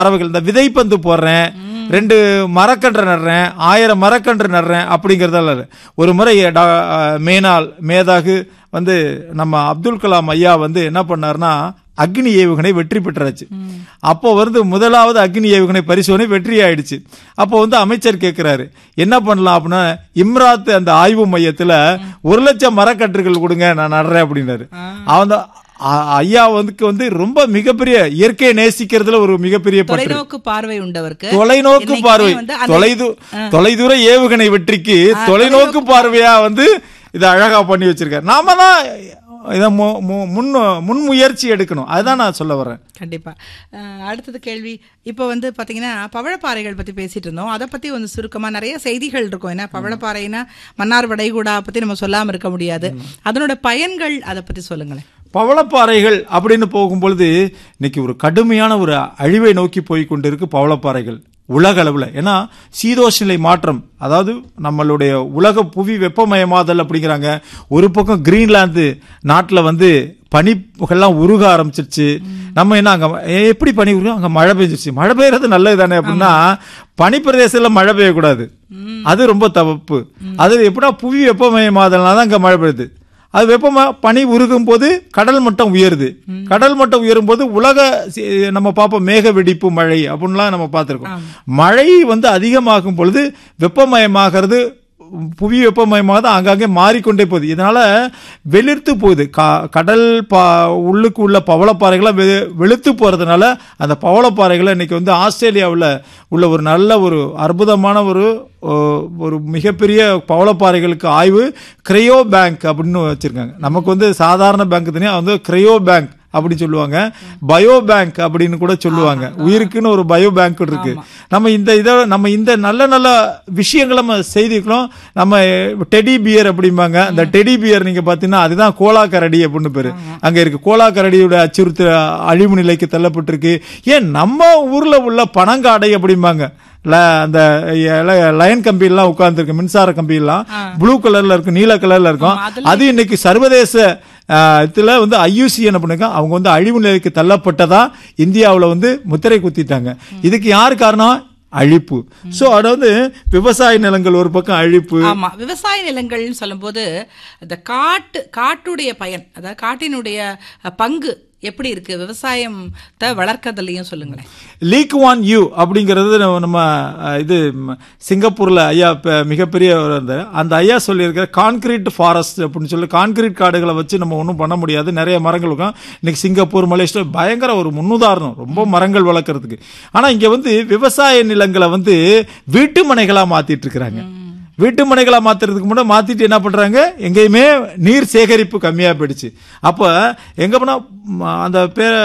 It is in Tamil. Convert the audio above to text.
பறவைகள் இந்த விதைப்பந்து போடுறேன் ரெண்டு மரக்கன்று நடுறேன் ஆயிரம் மரக்கன்று நடுறேன் அப்படிங்கறதால இல்ல. ஒரு முறை டா- மேனாள் மேதாகு வந்து நம்ம அப்துல் கலாம் ஐயா வந்து என்ன பண்ணாருன்னா அக்னி ஏவுகணை வெற்றி பெற்றாச்சு அப்போ வந்து முதலாவது அக்னி ஏவுகணை பரிசோதனை வெற்றி ஆயிடுச்சு அப்போ வந்து அமைச்சர் கேட்கிறாரு என்ன பண்ணலாம் அப்படின்னா இம்ராத் அந்த ஆய்வு மையத்துல ஒரு லட்சம் மரக்கன்றுகள் கொடுங்க நான் நடுறேன் அப்படின்னாரு அவன் தான் அ- ஐயா வந்து வந்து ரொம்ப மிகப்பெரிய இயற்கையை நேசிக்கிறதுல ஒரு மிகப்பெரிய பற்று தொலைநோக்கு பார்வை உண்டவருக்கு தொலைநோக்கு என்னைக்குமே பார்வை வந்து அந்த- தொலைது தொலைதூர ஏவுகணை வெற்றிக்கு தொலைநோக்கு பார்வையா வந்து இதை அழகா பண்ணி வச்சிருக்காரு நாம தான் இதை மு- மு- முன் முன்முயற்சி எடுக்கணும் அதுதான் நான் சொல்ல வர்றேன் கண்டிப்பா அஹ், அடுத்தது கேள்வி இப்போ வந்து பாத்தீங்கன்னா பவழப்பாறைகள் பத்தி பேசிட்டு இருந்தோம் அதை பத்தி வந்து சுருக்கமா நிறைய செய்திகள் இருக்கும் ஏன்னா பவழப்பாறைனா மன்னார் வளைகுடா பத்தி நம்ம சொல்லாம இருக்க முடியாது அதனோட பயன்கள் அதை பத்தி சொல்லுங்களேன் பவளப்பாறைகள் அப்படின்னு போகும்பொழுது இன்னைக்கு ஒரு கடுமையான ஒரு அழிவை நோக்கி போய் கொண்டிருக்கு பவளப்பாறைகள் உலக அளவில் ஏன்னா சீதோஷ நிலை மாற்றம் அதாவது நம்மளுடைய உலக புவி வெப்பமயமாதல் அப்படிங்கிறாங்க ஒரு பக்கம் கிரீன்லாந்து நாட்டில் வந்து பனிப்புகள்லாம் உருக ஆரம்பிச்சிருச்சு நம்ம என்ன அங்க எப்படி பனி உருகும் அங்க மழை பெஞ்சிருச்சு மழை பெய்யறது நல்லது தானே அப்படின்னா பனிப்பிரதேசத்துல மழை பெய்யக்கூடாது அது ரொம்ப தப்பு அது எப்படின்னா புவி வெப்பமயமாதல்னால தான் அங்க மழை பெய்யுது அது வெப்பமா பனி உருகும் போது கடல் மட்டம் உயருது கடல் மட்டம் உயரும் போது உலக சி- நம்ம பார்ப்போம் மேக வெடிப்பு மழை அப்படின்லாம் நம்ம பார்த்திருக்கோம் மழை வந்து அதிகமாகும் பொழுது வெப்பமயமாகிறது புவி வெப்பமயமாக ஆங்காங்கே மாறிக்கொண்டே போகுது இதனால வெளிர்த்து போகுது கா- கடல் பா உள்ளுக்கு உள்ள பவளப்பாறைகளாம் வெ- வெளுத்து போறதுனால அந்த பவளப்பாறைகளை இன்னைக்கு வந்து ஆஸ்திரேலியாவில் உள்ள ஒரு நல்ல ஒரு அற்புதமான ஒரு ஓ, ஒரு மிகப்பெரிய பவளப்பாறைகளுக்கு ஆய்வு கிரையோ பேங்க் அப்படின்னு வச்சிருக்காங்க நமக்கு வந்து சாதாரண பேங்க் தனியா வந்து கிரையோ பேங்க் அப்படின்னு சொல்லுவாங்க பயோ பேங்க் அப்படின்னு கூட சொல்லுவாங்க உயிருக்குன்னு ஒரு பயோ பேங்க் இருக்கு நம்ம இந்த இதை நம்ம இந்த நல்ல நல்ல விஷயங்களை நம்ம செய்திக்கிறோம் நம்ம டெடி பியர் அப்படிம்பாங்க அந்த டெடி பியர் நீங்க பாத்தீங்கன்னா அதுதான் கோலா கரடி அப்படின்னு பேரு அங்க இருக்கு கோலா கரடியோட அச்சுறுத்த அழிவு நிலைக்கு தள்ளப்பட்டிருக்கு ஏன் நம்ம ஊர்ல உள்ள பனங்காடை அப்படிம்பாங்க ல- அந்த இல- லயன் கம்பியெல்லாம் உட்கார்ந்துருக்கு மின்சார கம்பியெல்லாம் ப்ளூ கலர்ல இருக்கும் நீல கலர்ல இருக்கும் அது இன்னைக்கு சர்வதேச ஆஹ், இதுல வந்து ஐயூசி என்ன பண்ணுங்க அவங்க வந்து அழிவு நிலைக்கு தள்ளப்பட்டதா இந்தியாவுல வந்து முத்திரை குத்திட்டாங்க இதுக்கு யார் காரணம் அழிப்பு சோ அதாவது விவசாய நிலங்கள் ஒரு பக்கம் அழிப்பு ஆமா விவசாய நிலங்கள்னு சொல்லும்போது இந்த காட்டு காட்டுடைய பயன் அதாவது காட்டினுடைய அஹ், பங்கு எப்படி இருக்கு விவசாயத்தை வளர்க்கறதுலயும் சொல்லுங்களேன் லீக் வான் யூ அப்படிங்கிறது நம்ம- நம்ம அஹ், இது ம், சிங்கப்பூர்ல ஐயா ப- மிகப்பெரிய ஒரு அந்த அந்த ஐயா சொல்லியிருக்கிற கான்கிரீட் ஃபாரஸ்ட் அப்படின்னு சொல்லி கான்கிரீட் காடுகளை வச்சு நம்ம ஒன்றும் பண்ண முடியாது நிறைய மரங்கள் இருக்கும் இன்னைக்கு சிங்கப்பூர் மலேசியா பயங்கர ஒரு முன்னுதாரணம் ரொம்ப மரங்கள் வளர்க்கறதுக்கு ஆனா இங்க வந்து விவசாய நிலங்களை வந்து வீட்டு மனைகளா மாத்திட்டு இருக்கிறாங்க வீட்டு மனைகளா மாத்துறதுக்கு முன்னாடி மாத்திட்டு என்ன பண்றாங்க எங்கேயுமே நீர் சேகரிப்பு கம்மியா போயிடுச்சு அப்ப எங்க போனா ம், அந்த பேர